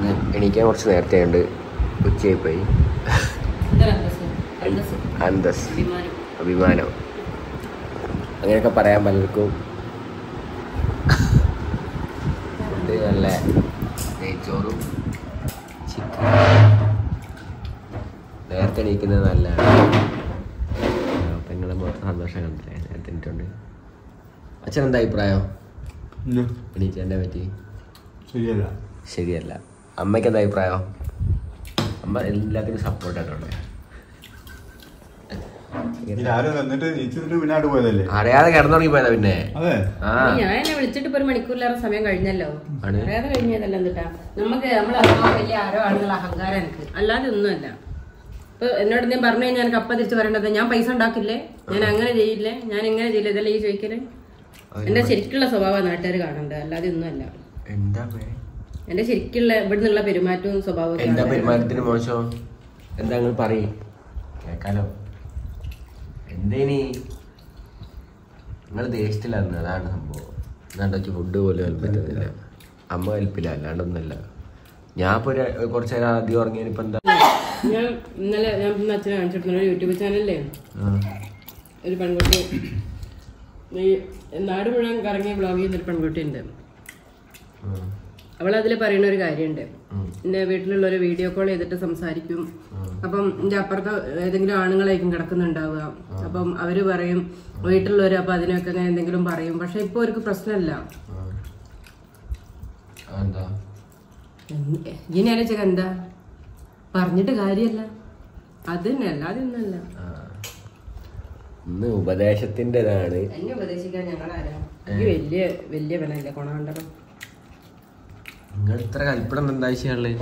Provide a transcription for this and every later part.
ഇന്ന് എണീക്കാൻ കുറച്ച് നേരത്തെ ഉണ്ട് ഉച്ചയായി പോയി അന്തസ് അഭിമാനം അങ്ങനെയൊക്കെ പറയാൻ പലർക്കും ഫുഡ് നല്ല നെയ്ച്ചോറും ചിക്കൻ നേരത്തെ എണീക്കുന്നത് നല്ലതാണ് പെങ്ങളെ മൊത്തം സന്തോഷം കണ്ടില്ലേ നേരത്തെ എണീറ്റുണ്ട് അച്ഛൻ എന്താ അഭിപ്രായം എണീറ്റതിനെ പറ്റി ശരിയല്ല ശരിയല്ല അമ്മയ്ക്ക് എന്താ അഭിപ്രായം അമ്മ എല്ലാത്തിനും സപ്പോർട്ടായിട്ടുണ്ട് ആരും എന്നിട്ട് നീച്ചിട്ട് പിന്നാട് പോയതല്ലേ അറിയാതെ കിടന്നുറങ്ങി പോയതാ പിന്നെ അതെ ആ ഞാൻ എന്നെ വിളിച്ചിട്ട് ഇപ്പൊ ഒരു മണിക്കൂറിലേറെ സമയം കഴിഞ്ഞല്ലോ ആണ്. അറിയാതെ കഴിഞ്ഞതല്ല എന്നിട്ടാ നമുക്ക് നമ്മളെ ആ വലിയ ആരോ ആളുകൾ അഹങ്കാരം എനിക്ക് അല്ലാതെ ഒന്നുമല്ല ഇപ്പൊ എന്നോട് ഞാൻ പറഞ്ഞു കഴിഞ്ഞാൽ എനിക്ക് അപ്പ തിരിച്ചു പറയേണ്ടത് ഞാൻ പൈസ ഉണ്ടാക്കില്ലേ ഞാൻ അങ്ങനെ ചെയ്യില്ലേ ഞാൻ ഇങ്ങനെ ചെയ്യില്ല ഇതല്ലേ ഈ ചോദിക്കല് എന്റെ ശരിക്കുള്ള സ്വഭാവം നാട്ടുകാർ കാണണ്ട അല്ലാതെ ഒന്നുമല്ല എന്താ പേ എന്റെ ശരിക്കുള്ള ഇവിടെ നിന്നുള്ള പെരുമാറ്റവും സ്വഭാവവും ഒക്കെ എന്താ ആൾക്കാര് പെരുമാറ്റത്തിന് മോശം എന്താ നിങ്ങൾ പറയ് കേക്കാലോ എന്തേനി നിങ്ങൾ ദേഷ്യത്തിലായിരുന്നു അതാണ് സംഭവം എന്നാണ്ടാക്കി ഫുഡ് പോലും ഹെൽപ്പറ്റുന്നില്ല അമ്മ ഹെൽപ്പില്ല അല്ലാണ്ടൊന്നുമല്ല ഞാൻ ഇപ്പൊ ഒരു കുറച്ച് നേരം ആദ്യം ഉറങ്ങിയപ്പോ എന്താ ഞാൻ ഇന്നലെ ഞാൻ ഇന്ന് അച്ഛനെ കാണിച്ചിട്ടുണ്ട് ഒരു യൂട്യൂബ് ചാനലിലേ ആ, ഒരു പെൺകുട്ടി ഈ നാട് മുഴുവൻ കറങ്ങി ബ്ലോഗ് ചെയ്യുന്ന ഒരു പെൺകുട്ടി ഉണ്ട് ആ, അവൾ അതിൽ പറയുന്ന ഒരു കാര്യമുണ്ട് ഉം. എന്റെ വീട്ടിലുള്ള ഒരു വീഡിയോ കോൾ ചെയ്തിട്ട് സംസാരിക്കും അപ്പം എന്റെ അപ്പുറത്ത് ഏതെങ്കിലും ആണുങ്ങളായിരിക്കും കിടക്കുന്നുണ്ടാവുക അപ്പം അവര് പറയും വീട്ടിലുള്ളവര് അപ്പൊ അതിനൊക്കെ അങ്ങനെ എന്തെങ്കിലും പറയും പക്ഷെ ഇപ്പൊ അവർക്ക് പ്രശ്നമല്ല ആ. അതെന്താ ഇനി ആലോചിച്ച എന്താ പറഞ്ഞിട്ട് കാര്യമല്ല അത് തന്നെ അല്ലാതെ ഒന്നല്ല ആ. ഇന്ന് ഉപദേശത്തിൻ്റെതാണ് എന്നെ ഉപദേശിക്കാൻ ഞങ്ങളാരാ ഈ വലിയ വലിയ വിലയില്ല കൊണകണ്ടപ്പം നിങ്ങൾ ഇത്ര കൽപ്പന എന്താ ആവശ്യമുള്ളത്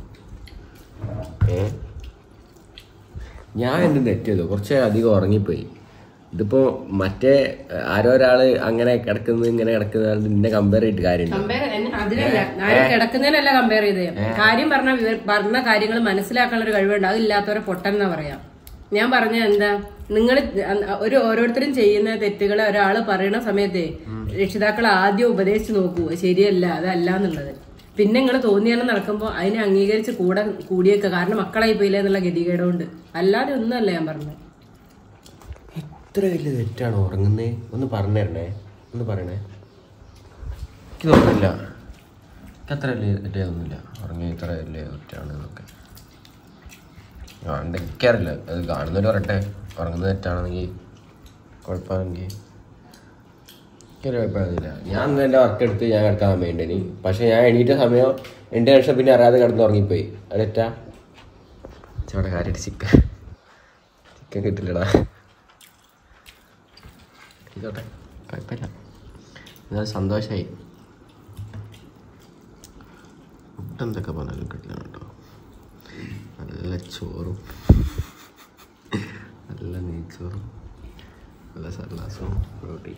ഏ ഞാൻ എന്ത് തെറ്റല്ലോ കുറച്ച് അധികം ഉറങ്ങിപ്പോയി ഇതിപ്പോ മറ്റേ ആരോ ഒരാള് അങ്ങനെ കിടക്കുന്നത് ഇങ്ങനെ കിടക്കുന്നത് നിന്നെ കമ്പയർ ചെയ്തിട്ട് കാര്യമുണ്ട് കമ്പയർ അതിനല്ല ആരും കിടക്കുന്നതിനല്ല കമ്പയർ ചെയ്തേ കാര്യം പറഞ്ഞ വിവര- പറഞ്ഞ കാര്യങ്ങൾ മനസ്സിലാക്കാനുള്ള ഒരു കഴിവുണ്ട് അതില്ലാത്തവരെ പൊട്ടെന്നാ പറയാം ഞാൻ പറഞ്ഞ എന്താ നിങ്ങൾ ഒരു ഓരോരുത്തരും ചെയ്യുന്ന തെറ്റുകളെ ഒരാൾ പറയുന്ന സമയത്തെ രക്ഷിതാക്കൾ ആദ്യം ഉപദേശിച്ച് നോക്കൂ ശരിയല്ല അതല്ല എന്നുള്ളത് പിന്നെ നിങ്ങൾ തോന്നിയാലും നടക്കുമ്പോൾ അതിനെ അംഗീകരിച്ച് കൂടെ കൂടിയേക്ക കാരണം മക്കളായി പോയില്ല എന്നുള്ള ഗതികേടുകൊണ്ട് അല്ലാതെ ഒന്നുമല്ല ഞാൻ പറഞ്ഞത് ഇത്ര വലിയ തെറ്റാണ് ഉറങ്ങുന്നേ ഒന്ന് പറഞ്ഞു തരണേ ഒന്ന് പറയണേ എനിക്ക് തോന്നുന്നില്ല എനിക്ക് അത്ര വലിയ തെറ്റൊന്നുമില്ല ഉറങ്ങി ഇത്ര വലിയ തെറ്റാണ് എന്നൊക്കെ കാണണ്ട എനിക്കറിയില്ല അത് കാണുന്നവർ പറയട്ടെ ഉറങ്ങുന്നത് തെറ്റാണെങ്കിൽ കുഴപ്പമാണെങ്കിൽ എനിക്കൊരു കുഴപ്പമൊന്നുമില്ല ഞാൻ ഇന്ന് എൻ്റെ വർക്ക് എടുത്ത് ഞാൻ കിടക്കാൻ വേണ്ടി ഇനി പക്ഷേ ഞാൻ എണീറ്റ സമയം എൻ്റെ ശേഷം പിന്നെ അറിയാതെ കിടന്ന് ഉറങ്ങിപ്പോയി അതെറ്റാ ചോടെ കാര്യമായിട്ട് ചിക്കൻ ചിക്കൻ കിട്ടില്ലടാ ഇതോട്ടെ കുഴപ്പമില്ല എന്നാൽ സന്തോഷമായി ഫുഡ് എന്തൊക്കെ പറഞ്ഞാലും കിട്ടില്ല കേട്ടോ നല്ല ചോറും നല്ല നെയ്ച്ചോറും നല്ല സലാസും റോട്ടി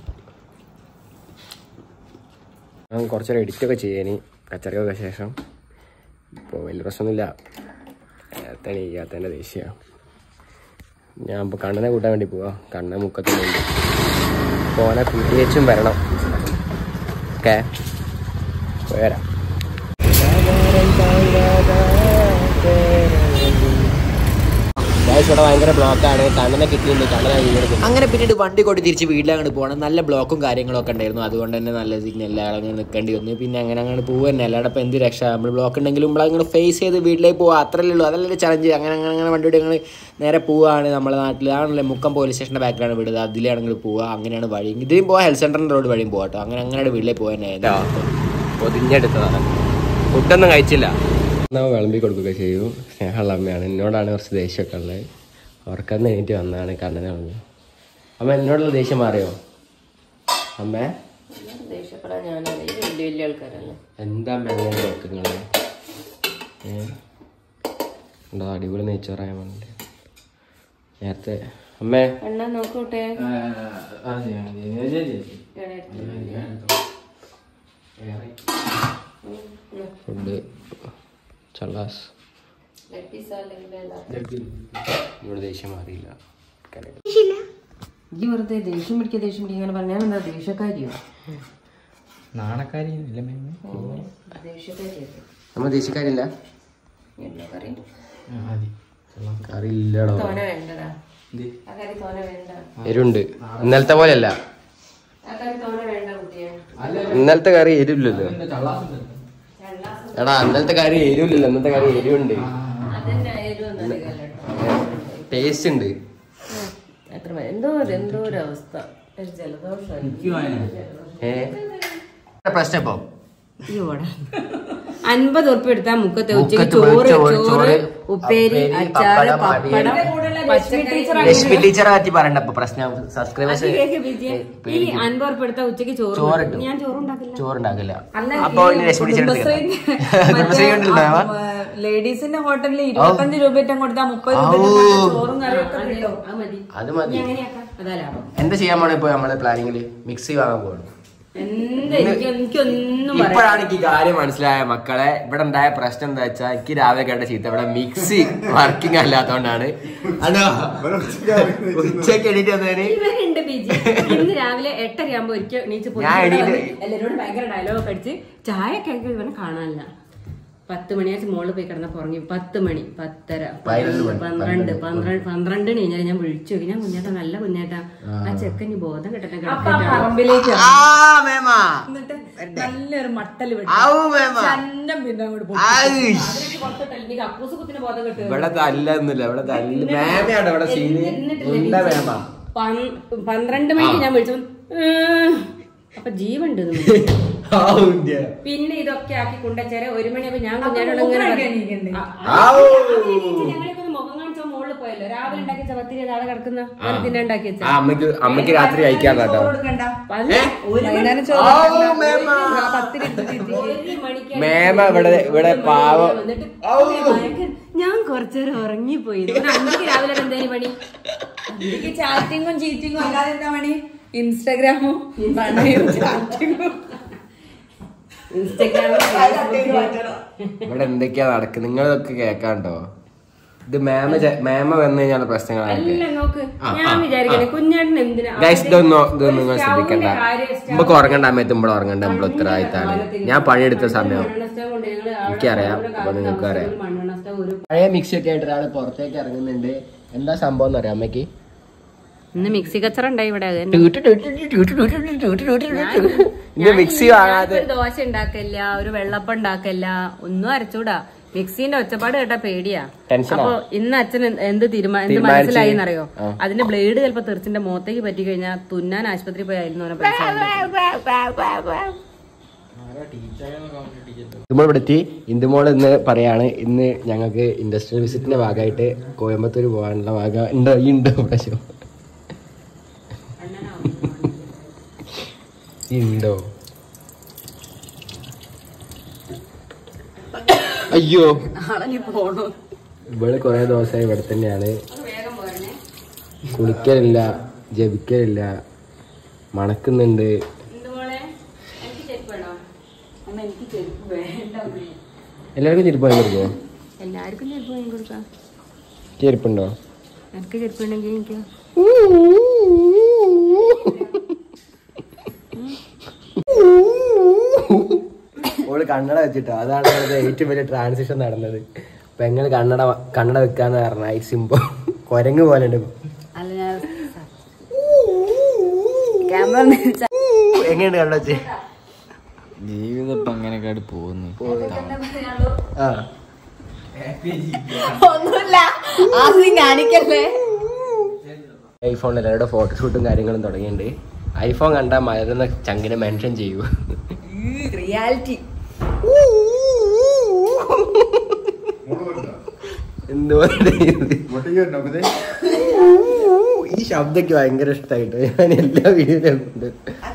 ഞാൻ കുറച്ചേരം എഡിറ്റൊക്കെ ചെയ്യാനി കച്ചറക്കൊക്കെ ശേഷം ഇപ്പോൾ വലിയ പ്രശ്നമൊന്നുമില്ല നേരത്തെ എണീക്കാത്തതിൻ്റെ ദേഷ്യമാണ് ഞാൻ ഇപ്പോൾ കണ്ണനെ കൂട്ടാൻ വേണ്ടി പോവാ കണ്ണൻ മുക്കത്തുണ്ട് പോനെ കൂട്ടിയേച്ചും വരണം ഓക്കെ പോരാ ഇവിടെ ഭയങ്കര ബ്ലോക്കാണ് കണ്ണനെ കിട്ടിയിട്ടുണ്ട് കണ്ണനെ വീടെടുക്കും അങ്ങനെ പിന്നീട് വണ്ടി കൊണ്ട് തിരിച്ച് വീട്ടിലങ്ങോട്ട് പോകണം നല്ല ബ്ലോക്കും കാര്യങ്ങളൊക്കെ ഉണ്ടായിരുന്നു അതുകൊണ്ട് തന്നെ നല്ല സിഗ്നൽ അങ്ങനെ നിൽക്കേണ്ടി വന്നു പിന്നെ അങ്ങനെ അങ്ങനെ പോകുക തന്നെ അല്ലാണ്ട് ഇപ്പോൾ എന്ത് രക്ഷ നമ്മൾ ബ്ലോക്ക് ഉണ്ടെങ്കിലും നമ്മൾ അങ്ങനെ ഫേസ് ചെയ്ത് വീട്ടിലേക്ക് പോകുക അത്രയല്ലേ ഉള്ളൂ അതല്ലേ ചലഞ്ച് അങ്ങനെ അങ്ങനെ അങ്ങനെ വണ്ടി ഞങ്ങൾ നേരെ പോവുകയാണ് നമ്മുടെ നാട്ടിൽ ആണല്ലേ മുക്കം പോലീസ് സ്റ്റേഷൻ്റെ ബാക്കിലാണ് വീട് അതിലാണെങ്കിൽ പോവുക അങ്ങനെയാണ് വഴി ഇതിലും പോവാം ഹെൽത്ത് സെൻ്ററിൻ്റെ റോഡ് വഴിയും പോകാം കേട്ടോ അങ്ങനെ അങ്ങനെ വീട്ടിലേക്ക് പോകാൻ തന്നെ പൊതിഞ്ഞെടുത്തതാണ് ഫുഡൊന്നും കഴിച്ചില്ല എന്നാൽ വിളമ്പി കൊടുക്കുക ചെയ്യും സ്നേഹമുള്ള അമ്മയാണ് എന്നോടാണ് കുറച്ച് ദേഷ്യമൊക്കെ ഉള്ളത് അവർക്കന്ന് എണീറ്റ് വന്നതാണ് കണ്ണനെ പറഞ്ഞു അമ്മ എന്നോടുള്ള ദേഷ്യം മാറിയോ അമ്മേ ദേഷ്യപ്പെടാൻ ഞാനല്ല ഈ വലിയ വലിയ ആൾക്കാരല്ലേ എന്താ അമ്മ അങ്ങനെ നോക്കുന്നത് ഏ ഉണ്ടോ അടിപൊളി നെയ്ച്ചോറായ വേണ്ടേ നേരത്തെ അമ്മേ അണ്ണാ നോക്കൂട്ടെ ഫുഡ് ചള്ളാസ് ഇവിടെ ദേഷ്യം മാറിയില്ല ഈ വെറുതെ ദേഷ്യം പിടിക്കുക ദേഷ്യം പിടിക്കുക അങ്ങനെ പറഞ്ഞാൽ എന്താ ദേഷ്യക്കാരിയോ നാണക്കാരി ദേഷ്യക്കാരിയോ നമ്മ ദേശീയക്കാരില്ല എന്താ കറി കറി ഇല്ലടോ തോന വേണ്ടടാ ആ കറി തോന വേണ്ട എരുണ്ട് ഇന്നലത്തെ പോലെയല്ല ആ കറി തോന വേണ്ട കുട്ടിയെ ഇന്നലത്തെ കറി എരിവില്ലല്ലോ എടാ ഇന്നലത്തെ കറി എരിവില്ലല്ലോ ഇന്നത്തെ കറി എരിവുണ്ട് അതന്നെ ആയാലും ഒന്നും അറിയില്ല ടേസ്റ്റ് ഉണ്ട് എത്ര മ- എന്തോ ഒരു- എന്തോ ഒരു അവസ്ഥ ഒരു ജലദോഷം ഏ പ്രശ്നം ഇപ്പൊ അൻപത് ഉറുപ്പ് എടുത്താൽ മുക്കത്തെ ഉച്ചയ്ക്ക് മുക്കത്ത് ചോറ് ചോറ്, ചോറ് ചോറ്, ഉപ്പേരി ഉപ്പേരി, അച്ചാറ് പപ്പടം, പപ്പടം പച്ചക്കറി രശ്മി ടീച്ചറെ പറ്റി പറയണ്ട ഇപ്പൊ പ്രശ്നം സബ്സ്ക്രൈബേഴ്സ് കേക്ക് വിജയ്. ഈ അൻപത് ഉറുപ്പ് എടുത്താൽ ഉച്ചയ്ക്ക് ചോറ് ചോറ് കൊടുക്കും. ഞാൻ ചോറുണ്ടാക്കില്ല ചോറുണ്ടാക്കില്ല അല്ല, അപ്പൊ ഈ ഇനി രശ്മി ടീച്ചർ കുടുംബശ്രീ കുടുംബശ്രീ കണ്ടിട്ടുണ്ടാവാ ലേഡീസിന്റെ ഹോട്ടലിൽ ഇരുപത്തഞ്ച് രൂപ കൊടുത്താൽ മുപ്പത് രൂപ ചോറും കറിയൊക്കെ കിട്ടും അത് മതി അത് മതി അങ്ങനെയാക്കാം അതാ ലാഭം എന്താ ചെയ്യാൻ പോണേ ഇപ്പൊ നമ്മളെ പ്ലാനിങ്ങില് മിക്സി വാങ്ങാൻ പോകണം എന്താ എനിക്ക് എനിക്കൊന്നും പറയാം ഇപ്പോഴാണ് എനിക്ക് കാര്യം മനസ്സിലായ മക്കളെ ഇവിടെ ഉണ്ടായ പ്രശ്നം എന്താ വെച്ചാൽ എനിക്ക് രാവിലെ കേട്ട ചീത്ത ഇവിടെ മിക്സി വർക്കിംഗ് അല്ലാത്തോണ്ടാണ് അതോ ഉച്ചക്ക് എണീറ്റ് വന്നതിന് ഇവരുണ്ട് ബിജി ഇന്ന് രാവിലെ എട്ടര ആകുമ്പോ ഒരിക്കൽ എണീച്ച് പോയി ഞാൻ ഇവിടെ എണീറ്റ് വന്ന് എല്ലാരോടും ഭയങ്കര ഡയലോഗ് ഒക്കെ അടിച്ച് ചായ കഴിക്കാൻ ഇവനെ കാണാനില്ല പത്ത് മണിയാഴ്ച മോളിൽ പോയി കിടന്നപ്പോ ഉറങ്ങി പത്ത് മണി പത്തര പതിനൊന്ന് മണി, പന്ത്രണ്ട് പന്ത്രണ്ട് പന്ത്രണ്ടിന് കഴിഞ്ഞാൽ ഞാൻ വിളിച്ചു നോക്കി ഞാൻ കുഞ്ഞേട്ടാ നല്ല കുഞ്ഞേട്ടാ ആ ചെക്കൻ ഇനി ബോധം കിട്ടട്ടെ അപ്പൊ ആ കിടക്കട്ടെ പറമ്പിലേക്ക് ഇറങ്ങി. ആ മേമാ എന്നിട്ട് നല്ലൊരു മട്ടല് ഔ മേമാ ചന്നം പിന്നെ അങ്ങോട്ട് പോയി ആയിഷ്. എനിക്ക് കക്കൂസ് കുത്തിന് ബോധം കിട്ടും ഇവിടെ തല്ലൊന്നുമില്ല ഇവിടെ തല്ല് മേമയാണ് ഇവിടെ സീന് എന്താ മേമ പന്ത്രണ്ട് മണിക്ക് ഞാൻ വിളിച്ചു അപ്പൊ ജീവുണ്ട് പിന്നെ ഇതൊക്കെ ആക്കി കൊണ്ടുവച്ചാല് ഒരു മണിയാകുമ്പോ ഞാൻ കുഞ്ഞാനോട് ഇങ്ങനെ എണീക്കണ്ടേ? ആ, ആ, ഞങ്ങളൊക്കെ ഒന്ന് മുഖം കാണിച്ചോ മുകളിൽ പോയല്ലോ രാവിലെ ഉണ്ടാക്കിയ ചപ്പത്തിരി നാളെ കിടക്കുന്ന അതിനെ ഉണ്ടാക്കി വെച്ച ആ അമ്മക്ക് അമ്മക്ക് രാത്രി കഴിക്കാൻ കേട്ടോ ചോറ് കൊടുക്കണ്ട അല്ല, ഒരു വൈകുന്നേരം ചോറ് ഔ, കൊടുക്കണ്ട. മേമ. ആ, പത്തിരി എടുത്ത് തിരിച്ച് ഒരു മണിക്ക് മേമ ഇവിടെ ഇവിടെ ഒരു മണി പാവം വന്നിട്ട് ഭയങ്കര- ഞാൻ കുറച്ചേരം ഉറങ്ങിപ്പോയി ഇവിടെ അഞ്ചിക്ക് രാവിലെ എന്തേലും പണി എനിക്ക് ചാറ്റിങ്ങും ചീറ്റിങ്ങും അല്ലാതെ എന്താ പണി ഇൻസ്റ്റാഗ്രാമും പ്രണയവും ചാറ്റിങ്ങും ഇൻസ്റ്റഗ്രാമിൽ ഇവിടെ എന്തൊക്കെയാ നടക്കുന്നത് നിങ്ങളൊക്കെ കേക്കാണ്ടോ ഇത് മേമ ചെ- മേമ വന്നു കഴിഞ്ഞാൽ പ്രശ്നങ്ങളായിട്ട് അല്ല നോക്ക് ആ, ഞാൻ ആ, വിചാരിക്കണേ കുഞ്ഞേട്ടൻ എന്തിനാ ഗൈസ് ഇതൊന്നും ഇതൊന്നും നിങ്ങൾ ഒരു ശ്രദ്ധിക്കണ്ട സ്റ്റൗവിന്റെ കാര്യം സ്റ്റൗ- നമുക്ക് ഉറങ്ങേണ്ട സമയത്ത് നമ്മൾ ഉറങ്ങേണ്ട നമ്മൾ ഉത്തരവാദിത്താണ് ഞാൻ പണിയെടുത്ത സമയം മണ്ണെണ്ണ സ്റ്റൗ കൊണ്ട് ഞങ്ങള് അവിടെ എനിക്കറിയാം അവിടെ അപ്പൊ നിങ്ങൾക്കും അറിയാം ഒരു മണ്ണെണ്ണ സ്റ്റൗ ഒരു പഴയ മിക്സി ഒക്കെ ആയിട്ട് ഒരാൾ പുറത്തേക്ക് ഇറങ്ങുന്നുണ്ട് എന്താ സംഭവം എന്ന് അറിയാം അമ്മയ്ക്ക് ഇന്ന് മിക്സി കച്ചറ ഉണ്ടായി ഇവിടെ അത് തന്നെ. ഇന്ന് മിക്സി വാങ്ങാതെ ഞാനിപ്പോ ഒരു ദോശ ഉണ്ടാക്കില്ല ഒരു വെള്ളപ്പം ഉണ്ടാക്കില്ല ഒന്നും അരച്ചൂടാ മിക്സിന്റെ ഒച്ചപ്പാട് കേട്ടാ പേടിയാ ടെൻഷനാ? അപ്പൊ ഇന്ന് അച്ഛൻ എന്ത്- എന്ത് തീരുമാനം എന്ത് തീരുമാനിച്ച്? മനസ്സിലായി എന്നറിയോ ആ. അതിന്റെ ബ്ലേഡ് ചിലപ്പോ തെറിച്ചിന്റെ മുഖത്തേക്ക് പറ്റി കഴിഞ്ഞാൽ തുന്നാൻ ആശുപത്രി പോയായിരുന്നു അവനെ പൈസ ഇന്ദുമോൾ ഇവിടെ എത്തി ഇന്ദുമോൾ ഇന്ന് പറയാണ് ഇന്ന് ഞങ്ങൾക്ക് ഇൻഡസ്ട്രിയൽ വിസിറ്റിന്റെ ഭാഗമായിട്ട് കോയമ്പത്തൂർ പോകാനുള്ള ഭാഗം ഉണ്ടോ ഈ ഉണ്ടോ പ്രാവശ്യം ഈ ഉണ്ടോ അയ്യോ പോണു ഇവള് കുറെ ദിവസമായി ഇവിടെ തന്നെയാണ് കുളിക്കലില്ല ജപിക്കലില്ല മണക്കുന്നുണ്ട് എല്ലാവർക്കും ചെരുപ്പ് വാങ്ങി കൊടുക്കുമോ എല്ലാവർക്കും ചെരുപ്പ് വാങ്ങി കൊടുക്കാം ചെരുപ്പുണ്ടോ എനിക്ക് ചെരുപ്പ് ഉണ്ടെങ്കിൽ എനിക്ക് ഓള് കണ്ണട വെച്ചിട്ടോ അതാണ് ഇവിടുത്തെ ഏറ്റവും വലിയ ട്രാൻസിഷൻ നടന്നത് പെങ്ങൾ കണ്ണട കണ്ണട വെക്കാന്ന് പറഞ്ഞ ഈ സിംബോ കൊരങ്ങ് പോലെ ഉണ്ട് അല്ല ഞാൻ ക്യാമറ എങ്ങനെയുണ്ട് കണ്ണട വെച്ച് ജീവിതം ഇപ്പൊ അങ്ങനെയൊക്കെ പോകുന്നു ആ ഒന്നുമില്ല ആദ്യം കാണിക്കല്ലേ ഐഫോണിൽ എല്ലാവരുടെ ഫോട്ടോഷൂട്ടും കാര്യങ്ങളും തുടങ്ങിയിട്ടുണ്ട് ഐഫോൺ കണ്ടാൽ മലരുന്ന ചങ്കിനെ മെൻഷൻ ചെയ്യൂ റിയാലിറ്റി എന്തുകൊണ്ട് ഇങ്ങോട്ടേക്ക് വരണോ അപ്പതേ? ഈ ശബ്ദക്ക് ഭയങ്കര ഇഷ്ടമായിട്ട് ഞാൻ എല്ലാ വീഡിയോയിലും ഉണ്ട്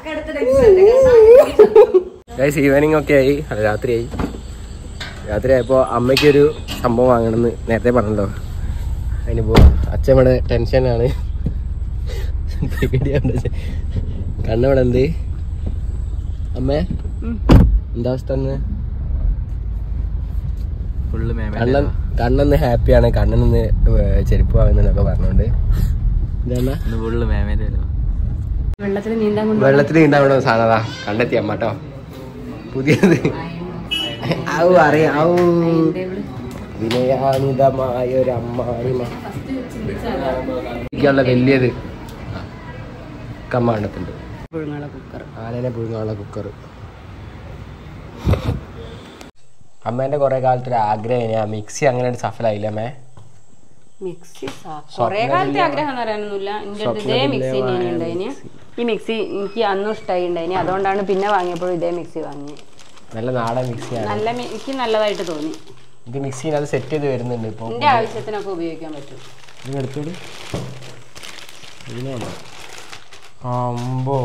ഗൈസ് ഈവനിങ് ഒക്കെ ആയി അല്ല രാത്രിയായി രാത്രി ആയപ്പോൾ അമ്മയ്ക്കൊരു സംഭവം വാങ്ങണമെന്ന് നേരത്തെ പറഞ്ഞല്ലോ അതിന് പോവാ അച്ഛൻ ഇവിടെ ടെൻഷനാണ് പേടിയാണ് കണ്ണവിടെ എന്ത് അമ്മേ എന്താ അവസ്ഥ എന്ന് ഫുള്ള് കണ്ണൻ കണ്ണന്ന് ഹാപ്പിയാണ് കണ്ണനൊന്ന് ചെരുപ്പ് വാങ്ങുന്നൊക്കെ പറഞ്ഞോണ്ട് ഇതെന്നാ ഇന്ന് ഫുള്ള് മേമേന്റെ വെള്ളത്തിൽ നീന്താൻ കൊണ്ട് വെള്ളത്തിൽ നീണ്ടാവണ സാധനതാ കണ്ടെത്തി അമ്മ കേട്ടോ പുതിയത് ഔ അറിയാം ഔ വിനയാനിതമായ ഒരു അമ്മായിമ ഇരിക്കാനുള്ള വലിയത് കമ്മാണ്ടത്തുണ്ട് പുഴുങ്ങാള കുക്കർ ആനനെ പുഴുങ്ങാനുള്ള കുക്കർ അമ്മേന്റെ കുറെ കാലത്തൊരു ആഗ്രഹം ഞാൻ മിക്സി അങ്ങനെ ഒരു സഫലായില്ല അമ്മേ മിക്സി കൊറേ കാലത്തെ ആഗ്രഹം എന്ന് പറയാനൊന്നുമില്ല എൻ്റെ അടുത്ത് ഇതേ മിക്സി ഞാൻ ഉണ്ടായിന് ഈ മിക്സി എനിക്ക് അന്നും ഇഷ്ടമായി ഉണ്ടായിന് അതുകൊണ്ടാണ് പിന്നെ വാങ്ങിയപ്പോഴും ഇതേ മിക്സി വാങ്ങിയത് നല്ല നാടൻ മിക്സിയാണ് നല്ല മി- എനിക്ക് നല്ലതായിട്ട് തോന്നി ഇത് മിക്സിന് അത് സെറ്റ് ചെയ്ത് വരുന്നുണ്ട് ഇപ്പോൾ എൻ്റെ ആവശ്യത്തിനൊക്കെ ഉപയോഗിക്കാൻ പറ്റും ഇതിനെടുത്തോട് ഇതിനാണോ അമ്പോ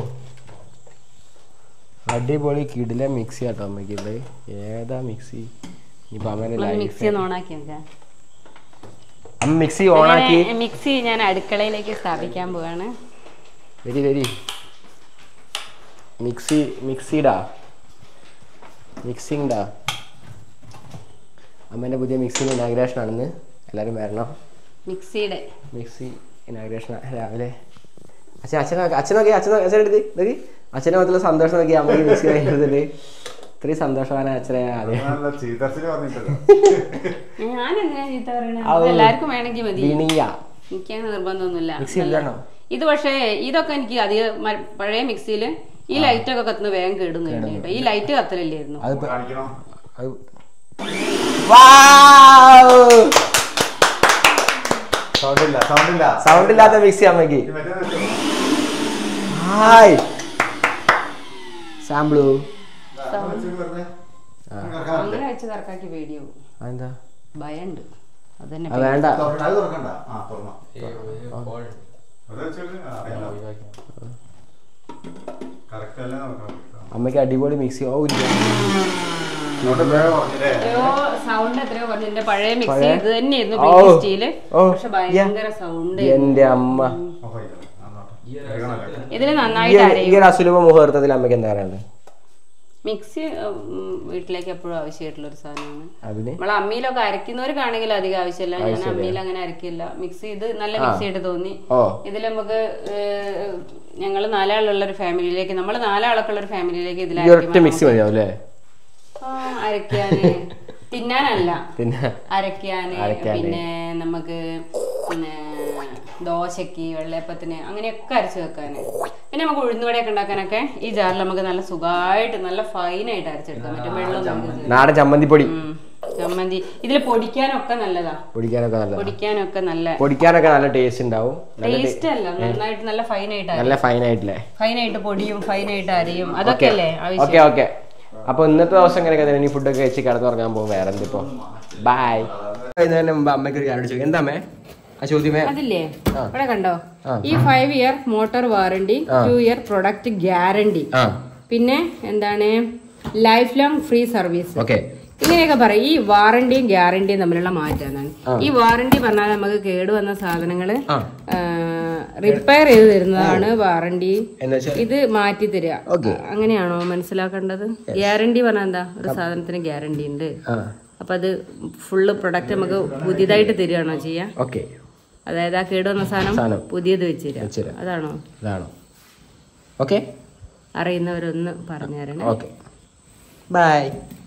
അടിപൊളി കിടില മിക്സി ആട്ടോ അമ്മയ്ക്ക് ഇത് ഏതാ മിക്സി ഇനിയിപ്പോ അമ്മേനെ ഒന്ന് life- മിക്സി ഒന്ന് ഓണാക്കി നോക്കാം അമ്മ മിക്സി ഓണാക്കി അങ്ങനെ മിക്സി ഞാൻ അടുക്കളയിലേക്ക് സ്ഥാപിക്കാൻ പോവാണ് വരി വരി മിക്സി മിക്സിടാ മിക്സിങ് ഡാ അമ്മേൻ്റെ പുതിയ മിക്സിൻ്റെ ഇനാഗ്രേഷൻ ആണെന്ന് എല്ലാവരും വരണം മിക്സിയുടെ മിക്സി ഇനാഗ്രേഷൻ രാവിലെ അച്ഛൻ അച്ഛൻ നോക്കി അച്ഛൻ നോക്കി അച്ഛൻ നോക്കി അച്ഛൻ എടുത്ത് നോക്കി അച്ഛനെ മൊത്തം സന്തോഷം നോക്കി അമ്മയ്ക്ക് മിക്സി കഴിഞ്ഞിട്ട് ഇത്രയും സന്തോഷമാണ് അച്ഛനെ ആദ്യം നല്ല ചീത്തർച്ചില് പറഞ്ഞിട്ടല്ലോ ഞാൻ എന്തിനാ ചീത്ത പറയണത് എല്ലാവർക്കും വേണമെങ്കിൽ മതി വിണിയ എനിക്കങ്ങനെ നിർബന്ധമൊന്നുമില്ല മിക്സി ഇല്ലാണോ ഇത് പക്ഷേ ഇതൊക്കെ എനിക്ക് അധികം മ- പഴയ മിക്സിയിൽ ഈ ലൈറ്റ് ഒക്കെ കത്തുന്ന വേഗം കേടും കഴിഞ്ഞു കേട്ടോ ഈ ലൈറ്റ് കത്തലില്ലായിരുന്നു അത് കാണിക്കണോ അത് വാവ്! സൗണ്ട് ഇല്ല സൗണ്ട് ഇല്ല സൗണ്ട് ഇല്ലാത്ത മിക്സി അമ്മയ്ക്ക് ഇത് മറ്റേത് വെച്ചോ. ഹായ് സാമ്പിളു ദാ, അത് വെച്ച് വെറുതെ. കറക്കാൻ പറ്റില്ല. അങ്ങനെ വെച്ച് കറക്കാക്കി പേടിയാവും അതെന്താ ഭയണ്ട് അതന്നെ അത് വേണ്ട തുറക്കണ്ട, അത് തുറക്കണ്ട ആ തുറന്നോ അത് വെച്ചിട്ട് ആ, അറിയാലോ. correct അല്ലേ നോക്കാം. അമ്മയ്ക്ക് അടിപൊളി മിക്സി ഓ ഇല്ല ഇങ്ങോട്ട് വേഗം പറഞ്ഞില്ലേ? എത്രയോ സൗണ്ട് എത്രയോ പറഞ്ഞു എന്റെ പഴയ മിക്സി പഴയ? ഇത് തന്നെയായിരുന്നു ഓ. ബേബി സ്റ്റീല് ഓ. പക്ഷെ ഭയങ്കര സൗണ്ട് എന്റെ അമ്മ ഓഫ് ആയിക്കോട്ടെ. ആ, നോട്ടെ. വേഗമല്ലേ? ഇതില് ഈ നന്നായിട്ട് ഈ അരയും ഒരു അസുലഭ മുഹൂർത്തത്തിൽ അമ്മയ്ക്ക് എന്താ പറയാനുള്ളത് മിക്സി ഉം, വീട്ടിലേക്ക് എപ്പോഴും ആവശ്യമായിട്ടുള്ള ഒരു സാധനമാണ് അതിന് നമ്മളെ അമ്മിയിലൊക്കെ അരക്കുന്നവർക്കാണെങ്കിൽ അധികം ആവശ്യമില്ല ഞാൻ അമ്മിയിൽ അങ്ങനെ അരക്കില്ല മിക്സി ഇത് നല്ല മിക്സി ആയിട്ട് തോന്നി ഓ ഇതിൽ നമുക്ക് ഞങ്ങൾ നാലാളുള്ള ഒരു ഫാമിലിയിലേക്ക് നമ്മൾ നാലാളൊക്കെ ഉള്ള ഒരു ഫാമിലിയിലേക്ക് ഇതിൽ ഈ ഒരൊറ്റ മിക്സി മതിയാവും അല്ലേ അരക്കാന് തിന്നാനല്ല പിന്നെ അരക്കാന് അരയ്ക്കാന്. പിന്നെ നമുക്ക് പിന്നെ ദോശക്ക് വെള്ളയപ്പത്തിന് അങ്ങനെയൊക്കെ അരച്ച് വെക്കാന് പിന്നെ നമുക്ക് ഉഴുന്നുവടയൊക്കെ ഉണ്ടാക്കാനൊക്കെ ഈ ജാറിൽ നമുക്ക് നല്ല സുഖമായിട്ട് നല്ല ഫൈനായിട്ട് അരച്ചെടുക്കാൻ പറ്റും വെള്ളം നമുക്ക് നാടൻ ചമ്മന്തിപ്പൊടി ഉം. ചമ്മന്തി ഇതിൽ പൊടിക്കാനൊക്കെ നല്ലതാ പൊടിക്കാനൊക്കെ നല്ലതാണ് പൊടിക്കാനൊക്കെ നല്ല പൊടിക്കാനൊക്കെ നല്ല ടേസ്റ്റ് ഉണ്ടാവും നല്ല ടേസ്റ്റ് അല്ല നന്നായിട്ട് നല്ല ഫൈനായിട്ട് നല്ല ഫൈൻ ആയിട്ടില്ലേ ഫൈനായിട്ട് പൊടിയും ഫൈനായിട്ട് അരയും അതൊക്കെ അല്ലേ ആവശ്യം ഓക്കെ ഓക്കെ അപ്പൊ ഇന്നത്തെ ദിവസം ഇങ്ങനെയൊക്കെ തന്നെ ഇനി ഫുഡൊക്കെ കഴിച്ച് കിടന്നുറങ്ങാൻ പോകും വേറെ എന്തിപ്പോ ബൈ ഇതിന് മുമ്പ് അമ്മയ്ക്ക് ഒരു കാര്യം ചോദിക്കും എന്താ അമ്മേ ആ ചോദ്യമേ അതില്ലേ ആ. ഇവിടെ കണ്ടോ ആ. ഈ five year motor warranty two year product guarantee ആ പിന്നെ എന്താണ് life long free service okay ഇങ്ങനെയൊക്കെ പറയും ഈ വാറണ്ടിയും ഗ്യാരണ്ടിയും തമ്മിലുള്ള മാറ്റം എന്നാണ് ഈ വാറണ്ടി പറഞ്ഞാൽ നമുക്ക് കേടുവന്ന സാധനങ്ങള് ആ റിപ്പയർ ചെയ്ത് തരുന്നതാണ് വാറണ്ടി എന്ന് വെച്ചാൽ ഇത് മാറ്റി തരിക Okay. അങ്ങനെയാണോ മനസ്സിലാക്കേണ്ടത് ഗ്യാരണ്ടി പറഞ്ഞാൽ എന്താ ഒരു സാധനത്തിന് ഗ്യാരണ്ടി ഉണ്ട് ആ അപ്പൊ അത് ഫുള്ള് പ്രൊഡക്റ്റ് നമുക്ക് പുതിയതായിട്ട് തരികയാണോ ചെയ്യാ ഓക്കെ അതായത് ആ കേടുവന്ന സാധനം സാധനം പുതിയത് വെച്ച് തരിക വെച്ചുതരാം. അതാണോ ഇതാണോ ഓക്കെ അറിയുന്നവരൊന്ന് പറഞ്ഞു തരണേ ഓക്കെ ബൈ